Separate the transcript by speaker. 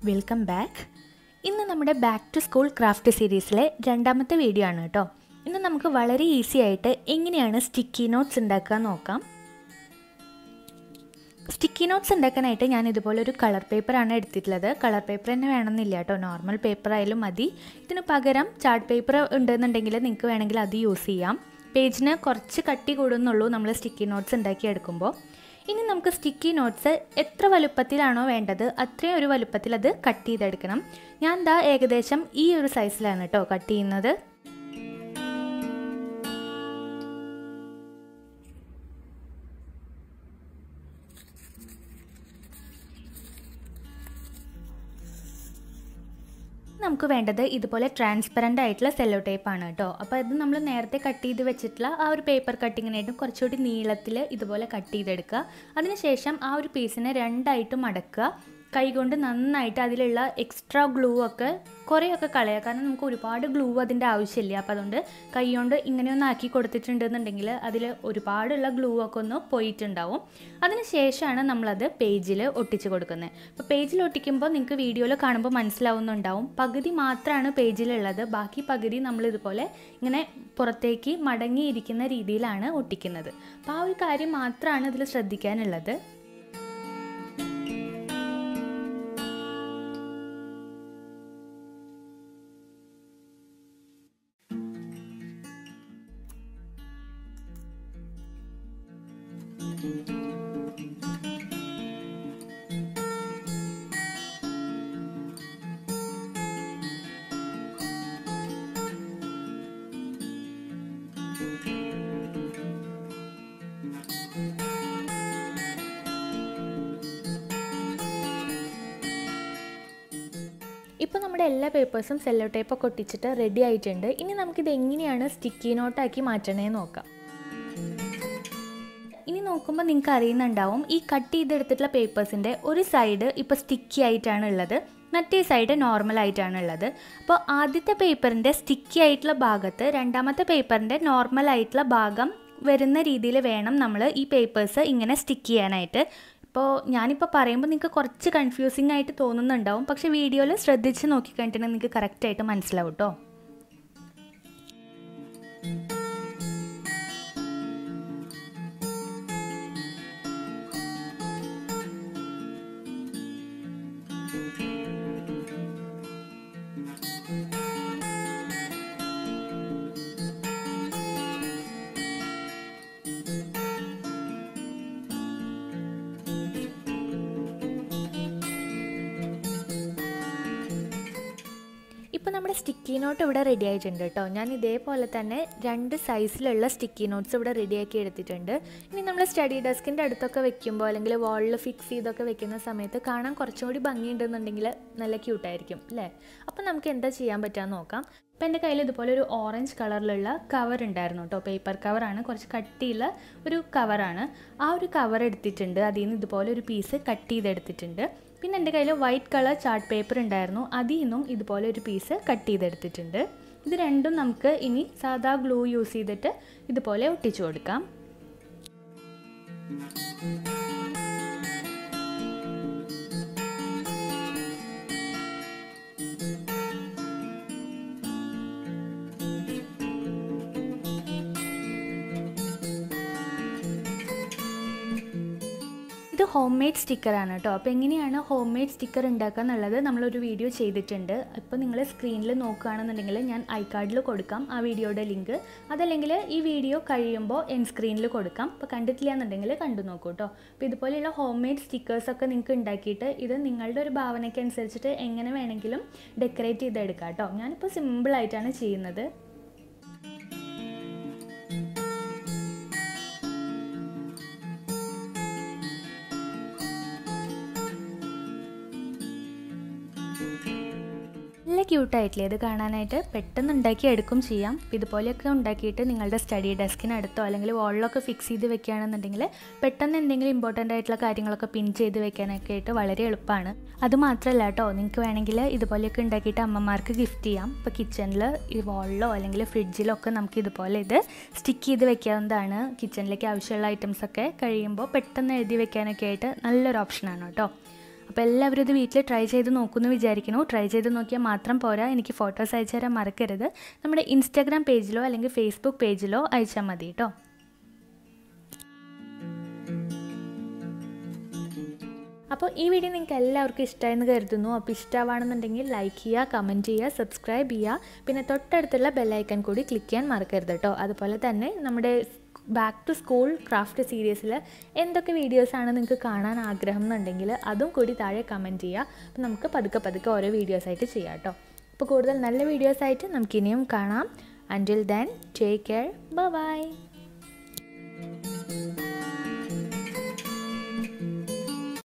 Speaker 1: welcome back ഇന്ന് നമ്മുടെ back to school craft സീരീസിലെ രണ്ടാമത്തെ വീഡിയോ ആണ് കേട്ടോ ഇന്ന് നമുക്ക് വളരെ ഈസി ആയിട്ട് എങ്ങനെയാണ് സ്റ്റിക്കി നോട്ട്സ് ഉണ്ടാക്കുക നോക്കാം സ്റ്റിക്കി നോട്ട്സ് ഉണ്ടാക്കാനായിട്ട് ഞാൻ ഇതുപോലെ ഒരു കളർ പേപ്പറാണ് എടുത്തിട്ടുള്ളത് കളർ പേപ്പർ തന്നെ വേണമെന്നില്ല കേട്ടോ നോർമൽ പേപ്പർ ആയാലും മതി ഇതിന് പകരം ചാർട്ട് പേപ്പർ ഉണ്ടെന്നുണ്ടെങ്കിൽ നിങ്ങൾക്ക് വേണമെങ്കിൽ അത് യൂസ് ചെയ്യാം പേജിന് കുറച്ച് കട്ടി കൂടുന്നുള്ളൂ നമ്മൾ സ്റ്റിക്കി നോട്ട്സ് ഉണ്ടാക്കി എടുക്കുമ്പോൾ ഇനി നമുക്ക് സ്റ്റിക്കി നോട്ട്സ് എത്ര വലുപ്പത്തിലാണോ വേണ്ടത് അത്രയും ഒരു വലുപ്പത്തിൽ അത് കട്ട് ചെയ്തെടുക്കണം ഞാൻ ദാ ഏകദേശം ഈ ഒരു സൈസിലാണ് കേട്ടോ കട്ട് ചെയ്യുന്നത് നമുക്ക് വേണ്ടത് ഇതുപോലെ ട്രാൻസ്പെറൻ്റ് ആയിട്ടുള്ള സെല്ലോ ടേപ്പ് ആണ് കേട്ടോ അപ്പോൾ ഇത് നമ്മൾ നേരത്തെ കട്ട് ചെയ്ത് വെച്ചിട്ടുള്ള ആ ഒരു പേപ്പർ കട്ടിങ്ങിനായിട്ട് കുറച്ചുകൂടി നീളത്തിൽ ഇതുപോലെ കട്ട് ചെയ്തെടുക്കുക അതിനുശേഷം ആ ഒരു പീസിനെ രണ്ടായിട്ട് മടക്കുക കൈകൊണ്ട് നന്നായിട്ട് അതിലുള്ള എക്സ്ട്രാ ഗ്ലൂ ഒക്കെ കുറേയൊക്കെ കളയുക കാരണം നമുക്ക് ഒരുപാട് ഗ്ലൂ അതിൻ്റെ ആവശ്യമില്ല അപ്പോൾ അതുകൊണ്ട് കൈകൊണ്ട് ഇങ്ങനെയൊന്ന് ആക്കി കൊടുത്തിട്ടുണ്ടെന്നുണ്ടെങ്കിൽ അതിൽ ഒരുപാടുള്ള ഗ്ലൂ ഒക്കെ ഒന്ന് പോയിട്ടുണ്ടാവും അതിനുശേഷമാണ് നമ്മളത് പേജിൽ ഒട്ടിച്ച് കൊടുക്കുന്നത് അപ്പോൾ പേജിൽ ഒട്ടിക്കുമ്പോൾ നിങ്ങൾക്ക് വീഡിയോയിൽ കാണുമ്പോൾ മനസ്സിലാവുന്നുണ്ടാവും പകുതി മാത്രമാണ് പേജിലുള്ളത് ബാക്കി പകുതി നമ്മൾ ഇതുപോലെ ഇങ്ങനെ പുറത്തേക്ക് മടങ്ങിയിരിക്കുന്ന രീതിയിലാണ് ഒട്ടിക്കുന്നത് അപ്പോൾ ആ ഒരു കാര്യം മാത്രമാണ് ഇതിൽ ശ്രദ്ധിക്കാനുള്ളത് ഇപ്പോൾ നമ്മുടെ എല്ലാ പേപ്പേഴ്സും സെല്ലോ ടേപ്പൊക്കെ ഒട്ടിച്ചിട്ട് റെഡി ആയിട്ടുണ്ട് ഇനി നമുക്കിത് എങ്ങനെയാണ് സ്റ്റിക്കി നോട്ടാക്കി മാറ്റണേന്ന് നോക്കാം ഇനി നോക്കുമ്പോൾ നിങ്ങൾക്ക് അറിയുന്നുണ്ടാവും ഈ കട്ട് ചെയ്തെടുത്തിട്ടുള്ള പേപ്പേഴ്സിൻ്റെ ഒരു സൈഡ് ഇപ്പോൾ സ്റ്റിക്കി ആയിട്ടാണ് ഉള്ളത് മറ്റേ സൈഡ് നോർമൽ ആയിട്ടാണ് ഉള്ളത് അപ്പോൾ ആദ്യത്തെ പേപ്പറിൻ്റെ സ്റ്റിക്കി ആയിട്ടുള്ള ഭാഗത്ത് രണ്ടാമത്തെ പേപ്പറിൻ്റെ നോർമൽ ആയിട്ടുള്ള ഭാഗം വരുന്ന രീതിയിൽ വേണം നമ്മൾ ഈ പേപ്പേഴ്സ് ഇങ്ങനെ സ്റ്റിക്ക് ചെയ്യാനായിട്ട് ഇപ്പോൾ ഞാനിപ്പോൾ പറയുമ്പോൾ നിങ്ങൾക്ക് കുറച്ച് കൺഫ്യൂസിങ് ആയിട്ട് തോന്നുന്നുണ്ടാവും പക്ഷേ വീഡിയോയിൽ ശ്രദ്ധിച്ച് നോക്കിക്കഴിഞ്ഞിട്ടുണ്ടെങ്കിൽ നിങ്ങൾക്ക് കറക്റ്റായിട്ട് മനസ്സിലാവും കേട്ടോ ഇപ്പോൾ നമ്മുടെ സ്റ്റിക്കി നോട്ട് ഇവിടെ റെഡി ആയിട്ടുണ്ട് കേട്ടോ ഞാൻ ഇതേപോലെ തന്നെ രണ്ട് സൈസിലുള്ള സ്റ്റിക്കി നോട്ട്സ് ഇവിടെ റെഡിയാക്കി എടുത്തിട്ടുണ്ട് ഇനി നമ്മൾ സ്റ്റഡി ഡെസ്കിൻ്റെ അടുത്തൊക്കെ വെക്കുമ്പോൾ അല്ലെങ്കിൽ വാളിൽ ഫിക്സ് ചെയ്തൊക്കെ വെക്കുന്ന സമയത്ത് കാണാൻ കുറച്ചും കൂടി ഭംഗിയുണ്ടെന്നുണ്ടെങ്കിൽ നല്ല ക്യൂട്ടായിരിക്കും അല്ലേ അപ്പോൾ നമുക്ക് എന്താ ചെയ്യാൻ പറ്റാമെന്ന് നോക്കാം അപ്പോൾ എൻ്റെ കയ്യിൽ ഇതുപോലെ ഒരു ഓറഞ്ച് കളറിലുള്ള കവർ ഉണ്ടായിരുന്നു കേട്ടോ പേപ്പർ കവറാണ് കുറച്ച് കട്ടിയുള്ള ഒരു കവറാണ് ആ ഒരു കവർ എടുത്തിട്ടുണ്ട് അതിൽ നിന്ന് ഇതുപോലെ ഒരു പീസ് കട്ട് ചെയ്തെടുത്തിട്ടുണ്ട് പിന്നെ എൻ്റെ കയ്യിൽ വൈറ്റ് കളർ ചാർട്ട് പേപ്പർ ഉണ്ടായിരുന്നു അതിൽ നിന്നും ഇതുപോലെ ഒരു പീസ് കട്ട് ചെയ്തെടുത്തിട്ടുണ്ട് ഇത് രണ്ടും നമുക്ക് ഇനി സാധാ ഗ്ലൂ യൂസ് ചെയ്തിട്ട് ഇതുപോലെ ഒട്ടിച്ചു കൊടുക്കാം ഇത് ഹോം മെയ്ഡ് സ്റ്റിക്കറാണ് കേട്ടോ അപ്പോൾ എങ്ങനെയാണ് ഹോം മെയ്ഡ് സ്റ്റിക്കർ ഉണ്ടാക്കുക എന്നുള്ളത് നമ്മളൊരു വീഡിയോ ചെയ്തിട്ടുണ്ട് ഇപ്പോൾ നിങ്ങൾ സ്ക്രീനിൽ നോക്കുകയാണെന്നുണ്ടെങ്കിൽ ഞാൻ ഐ കാർഡിൽ കൊടുക്കാം ആ വീഡിയോയുടെ ലിങ്ക് അതല്ലെങ്കിൽ ഈ വീഡിയോ കഴിയുമ്പോൾ എൻ സ്ക്രീനിൽ കൊടുക്കാം അപ്പോൾ കണ്ടിട്ടില്ല എന്നുണ്ടെങ്കിൽ കണ്ടു നോക്കൂ കേട്ടോ അപ്പോൾ ഇതുപോലെയുള്ള ഹോം മെയ്ഡ് സ്റ്റിക്കേഴ്സൊക്കെ നിങ്ങൾക്ക് ഉണ്ടാക്കിയിട്ട് ഇത് നിങ്ങളുടെ ഒരു ഭാവനയ്ക്ക് അനുസരിച്ചിട്ട് എങ്ങനെ വേണമെങ്കിലും ഡെക്കറേറ്റ് ചെയ്തെടുക്കാം കേട്ടോ ഞാനിപ്പോൾ സിമ്പിളായിട്ടാണ് ചെയ്യുന്നത് നല്ല ക്യൂട്ടായിട്ടില്ലേ ഇത് കാണാനായിട്ട് പെട്ടെന്ന് ഉണ്ടാക്കി എടുക്കും ചെയ്യാം ഇതുപോലെയൊക്കെ ഉണ്ടാക്കിയിട്ട് നിങ്ങളുടെ സ്റ്റഡി ഡെസ്കിനടുത്തോ അല്ലെങ്കിൽ വാളിലൊക്കെ ഫിക്സ് ചെയ്ത് വെക്കുകയാണെന്നുണ്ടെങ്കിൽ പെട്ടെന്ന് എന്തെങ്കിലും ഇമ്പോർട്ടൻ്റ് ആയിട്ടുള്ള കാര്യങ്ങളൊക്കെ പിൻ ചെയ്ത് വെക്കാനൊക്കെ ആയിട്ട് വളരെ എളുപ്പമാണ് അതുമാത്രമല്ല കേട്ടോ നിങ്ങൾക്ക് വേണമെങ്കിൽ ഇതുപോലെയൊക്കെ ഉണ്ടാക്കിയിട്ട് അമ്മമാർക്ക് ഗിഫ്റ്റ് ചെയ്യാം ഇപ്പോൾ കിച്ചണിൽ ഈ വാളിലോ അല്ലെങ്കിൽ ഫ്രിഡ്ജിലോ ഒക്കെ നമുക്ക് ഇതുപോലെ ഇത് സ്റ്റിക്ക് ചെയ്ത് വെക്കാവുന്നതാണ് കിച്ചണിലേക്ക് ആവശ്യമുള്ള ഐറ്റംസൊക്കെ കഴിയുമ്പോൾ പെട്ടെന്ന് എഴുതി വെക്കാനൊക്കെ ആയിട്ട് നല്ലൊരു ഓപ്ഷനാണ് കേട്ടോ അപ്പോൾ എല്ലാവരും ഇത് വീട്ടിൽ ട്രൈ ചെയ്ത് നോക്കുമെന്ന് വിചാരിക്കുന്നു ട്രൈ ചെയ്ത് നോക്കിയാൽ മാത്രം പോരാ എനിക്ക് ഫോട്ടോസ് അയച്ചു തരാൻ മറക്കരുത് നമ്മുടെ ഇൻസ്റ്റാഗ്രാം പേജിലോ അല്ലെങ്കിൽ ഫേസ്ബുക്ക് പേജിലോ അയച്ചാൽ മതി കേട്ടോ അപ്പോൾ ഈ വീഡിയോ നിങ്ങൾക്ക് എല്ലാവർക്കും ഇഷ്ടമായെന്ന് കരുതുന്നു അപ്പോൾ ഇഷ്ടമാണെന്നുണ്ടെങ്കിൽ ലൈക്ക് ചെയ്യുക കമൻറ്റ് ചെയ്യുക സബ്സ്ക്രൈബ് ചെയ്യുക പിന്നെ തൊട്ടടുത്തുള്ള ബെല്ലൈക്കൺ കൂടി ക്ലിക്ക് ചെയ്യാൻ മറക്കരുത് കേട്ടോ അതുപോലെ തന്നെ നമ്മുടെ ബാക്ക് ടു സ്കൂൾ ക്രാഫ്റ്റ് സീരീസിൽ എന്തൊക്കെ വീഡിയോസാണ് നിങ്ങൾക്ക് കാണാൻ ആഗ്രഹം എന്നുണ്ടെങ്കിൽ അതും കൂടി താഴെ കമൻറ്റ് ചെയ്യുക അപ്പോൾ നമുക്ക് പതുക്കെ പതുക്കെ ഓരോ വീഡിയോസായിട്ട് ചെയ്യാം കേട്ടോ അപ്പോൾ കൂടുതൽ നല്ല വീഡിയോസായിട്ട് നമുക്കിനിയും കാണാം until then take care by